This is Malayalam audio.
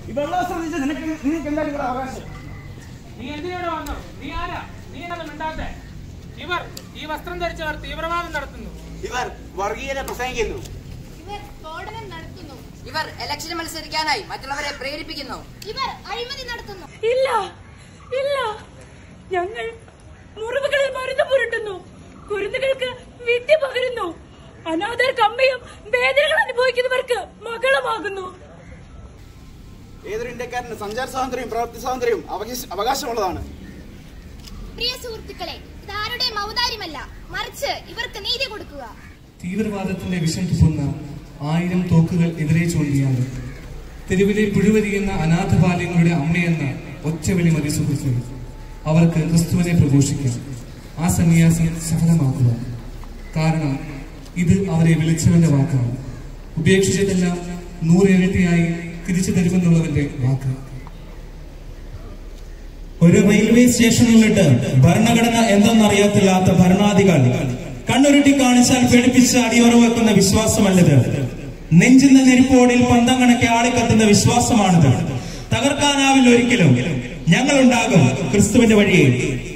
ഈ വെള്ളം ശ്രദ്ധിച്ച് നിനക്ക് നിനക്ക് എന്താണ് ഇവിടെ അവകാശം നീ എന്തിനോട് വന്നു നീ ആരാ നീ എന്നത് മിണ്ടാത്തെ ഇവർ ഈ വസ്ത്രം ധരിച്ചവർ തീവ്രവാദം നടത്തുന്നു ഇവർ വർഗീയത പ്രസംഗിക്കുന്നു ഇവർ സ്ഫോടനം നടത്തുന്നു ഇവർ ഇലക്ഷന് മത്സരിക്കാനായി മറ്റുള്ളവരെ പ്രേരിപ്പിക്കുന്നു ഇവർ അഴിമതി നടത്തുന്നു ഇല്ല ഇല്ല ഞങ്ങൾ മുറിവുകളിൽ മരുന്ന് പുരട്ടുന്നു കുരുന്നുകൾക്ക് വിദ്യ പകരുന്നു അനാഥർക്ക് അമ്മയും വേദനകൾ അനുഭവിക്കുന്നവർക്ക് മകളുമാകുന്നു ഏതൊരു ഇന്ത്യക്കാരന് സഞ്ചാര സ്വാതന്ത്ര്യവും പ്രവൃത്തി സ്വാതന്ത്ര്യവും അവകാശ- അവകാശമുള്ളതാണ് പ്രിയ സുഹൃത്തുക്കളെ ഇതാരുടെയും ഔദാര്യമല്ല മറിച്ച് ഇവർക്ക് നീതി കൊടുക്കുക തീവ്രവാദത്തിന്റെ വിഷം തുപ്പുന്ന ആയിരം തോക്കുകൾ എതിരെ ചൂണ്ടിയാണ് തെരുവിലെ പുഴുവരിയുന്ന അനാഥബാല്യങ്ങളുടെ അമ്മയെന്ന ഒറ്റവിളി മതി സുഹൃത്ത് അവർക്ക് ക്രിസ്തുവിനെ പ്രഘോഷിക്കാം ആ സന്യാസം സഫലമാക്കുക കാരണം ഇത് അവരെ വിളിച്ചവന്റെ വാക്കാണ് ഉപേക്ഷിച്ചതെല്ലാം നൂറിരട്ടിയായി തിരിച്ചു തരുമെന്നുള്ളവന്റെ വാക്ക് ഒരു റെയിൽവേ സ്റ്റേഷനിലിട്ട് ഭരണഘടന എന്തെന്നറിയത്തില്ലാത്ത ഭരണാധികാരി കണ്ണുരുട്ടി കാണിച്ചാൽ പേടിപ്പിച്ച് അടിയുറവെക്കുന്ന വിശ്വാസമല്ലത് നെഞ്ചിന്റെ നെരുപ്പോടിൽ പന്തം കണക്കെ ആളിക്കത്തുന്ന വിശ്വാസമാണിത് തകർക്കാനാവില്ല ഒരിക്കലും ഞങ്ങളുണ്ടാകും ക്രിസ്തുവിന്റെ വഴിയെ